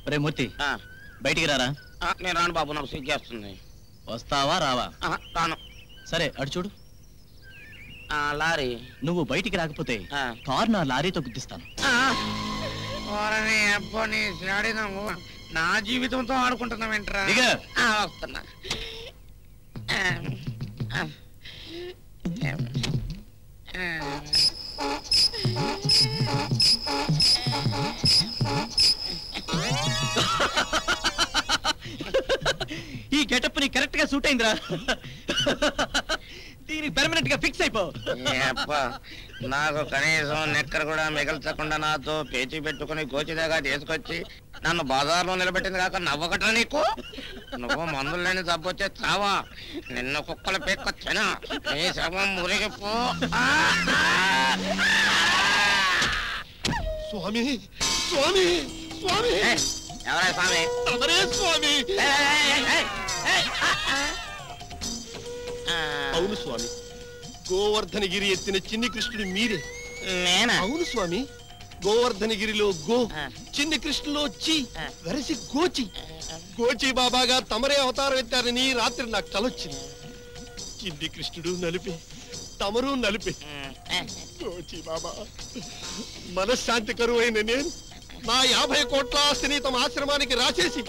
రే మూర్తి ఆ, బయటికి రారా ఆ, నేను రాను బాబు నాకు సిగ్గేస్తుంది వస్తావా రావా ఆహా, రాను సరే అటు చూడు ఆ, లారీ నువ్వు బయటికి రాకపోతే ఆ. కార్ నా లారీతో గుద్దిస్తాను ఆ, ఓరని అబ్బోని సాడి నువ్వు నా జీవితంతో ఆడుకుంటున్నావేంట్రా దిగ. ఆ, వస్తున్నా ఆ, ఆ, ఆ, ఈ గెటప్ ని కరెక్ట్ గా సూట్ అయిందిరా దీనికి పెర్మనెంట్ గా ఫిక్స్ అయిపో ఏ అబ్బా, నాకు కనీసం నెక్కర్ కూడా మిగల్చకుండా నాతో పేచి పెట్టుకుని గోచిదాగా తీసుకొచ్చి నన్ను బజార్లో నిలబెట్టింది కాక నవ్వకటా నీకు నువ్వు మందులు లేని జబ్బొచ్చే చావా నిన్ను కుక్కలు పెక్కొచ్చానా నీ శవం మురిగిపో ఆ, ఆ, స్వామి స్వామి స్వామి ఏ, ఎవరా స్వామి తమరే స్వామి ఏయ్, ఏయ్, ఏయ్, ఏయ్, ఆ, ఆ. ఆ, అవును స్వామి గోవర్ధనగిరి ఎత్తిన చిన్ని కృష్ణుడు మీరే నేనా అవును స్వామి గోవర్ధనగిరిలో గో ఆ. చిన్ని కృష్ణులో చి ఆ. వెరసి గోచి గోచి బాబాగా తమరే అవతారం ఎత్తారని రాత్రి నాకు కలొచ్చింది చిన్ని కృష్ణుడు నలిపి తమరు నలిపి ఉమ్, ఏ, గోచి బాబా మనశ్శాంతి కరువైన నేను నా యాభై కోట్ల ఆస్తిని తమ ఆశ్రమానికి రాసేసి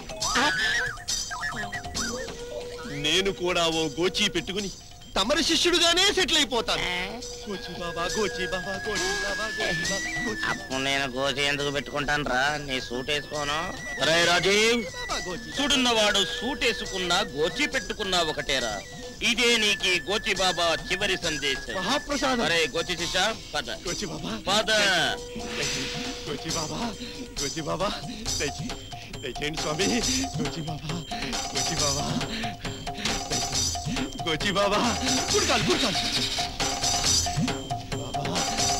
నేను కూడా ఓ గోచి పెట్టుకుని తమరి శిష్యుడుగానే సెటిల్ అయిపోతాను గోచి బాబా గోచి బాబా గోచి బాబా గోచి బాబా గోచి అప్పుడు నేను గోచి ఎందుకు పెట్టుకుంటాను రా నీ సూట్ వేసుకోను రే రాజీవ్ బాబా గోచి చూడున్నవాడు సూట్ వేసుకున్నా గోచి పెట్టుకున్నా ఒకటేరా ఇదే నీకి గోచి బాబా చివరి సందేశం మహాప్రసాదం అరే గోచి శిష్య పద గోచి బాబా పద గోచి బాబా గోచి బాబా దయచి దయచేయండి స్వామి గోచి బాబా గోచి బాబా దయచేయండి. గోచి బాబా గుడికాలు గుడికాలు బాబా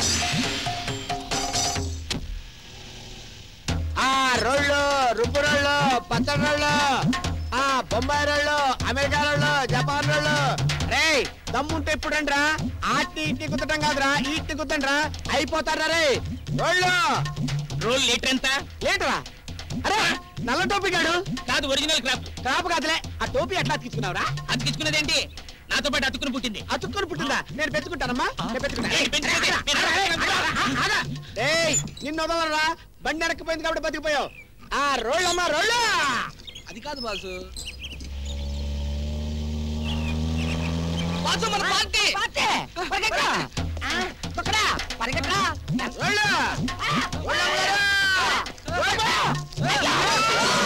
ఆ రోళ్ళు రుబ్బు రోళ్ళు పచ్చడి రోళ్ళు ఆ బొంబాయి రోళ్ళు అమెరికా రోళ్ళు జపాన్ రోళ్ళు రే దమ్ముంటే ఎప్పుడండి రా ఆటి ఇట్టి కుదటం కాదురా ఇట్టి కుద్దండి రా అయిపోతారా రే రోళ్ళు రోల్ లీటర్ ఎంత ఏంట్రా అరే నల్ల టోపీ గాడు కాదు ఒరిజినల్ క్రాప్ క్రాప్ కాదులే ఆ టోపీ ఎట్లా అతికించుకున్నావురా అతికించుకున్నదేంటి నాతో పాటు అతుక్కుని పుట్టింది అతుక్కొని పుట్టిందా నేను పెంచుకుంటానమ్మా నేను పెంచుకుంటా. ఏయ్, పెంచుకోండి. ఆగా, ఆగా, ఆగా, ఆగా. ఏయ్ నిన్ను వదలరా బండి ఎరకపోయింది కాబట్టి బతికిపోయావు ఆ రోళ్ళమ్మా రోళ్ళు అది కాదు బాసు బాసు మన పార్టీ పరిగెట్టరా తొక్కడా పరిగెట్టరా రోళ్ళు రోళ్ళమ్మగారు! రోళ్ళు!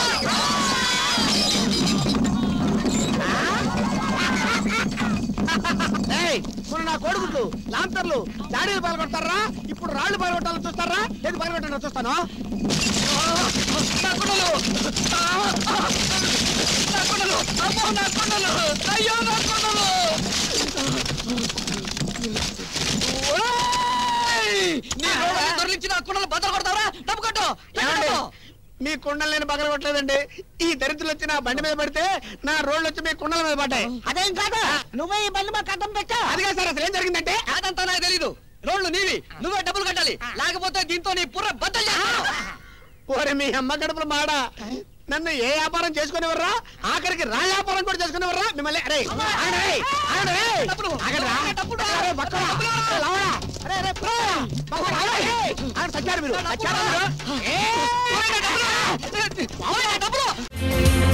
ఏయ్, మొన్న నా కొడుకులు లాంతర్లు దాడిలు పాల్గొడతారా ఇప్పుడు రాళ్ళు పాల్గొట్టాలని చూస్తారా ఏది పాల్గొట్టాలో చూస్తాను నా కొండలు! నా కొండలు! అమ్మో, నా కొండలు! అయ్యో నా కొండలు! ఓయ్! నీ రోడ్డు దొరికించి నా కుండలు బద్దలు కొడతావరా డబ్బు కొట్టు మీ కుండలు నేను పగల కొట్టలేదండి ఈ దరిద్రులు వచ్చి నా బండి మీద పడితే నా రోడ్లు వచ్చి మీ కుండల మీద పడ్డాయి అదేం కాదు నువ్వే ఈ బండి మీద కట్టం పెట్టా అదిగా సార్ అసలు ఏం జరిగిందంటే అదంతా నాకు తెలీదు రోడ్లు నీవి నువ్వే డబ్బులు కట్టాలి లేకపోతే దీంతో నీ పుర్ర బద్దలు చేస్తాను ఓరే మీ అమ్మ గడుపుల మాడ నన్ను ఏ వ్యాపారం చేసుకునేవర్రా ఆఖరికి రా వ్యాపారం కూడా చేసుకునేవర్రా మిమ్మల్ని అరే ఆగండి రేయ్, ఆగండి రేయ్. ఆగండి రా. అరే, బక్కరా. అరే, లావరా. అరే, అరే, పో. బక్కరా, ఆగండి. ఆగండి, సచ్చారు మీరు సచ్చారు మీరు. ఏ, డబ్బులు. డబ్బులు.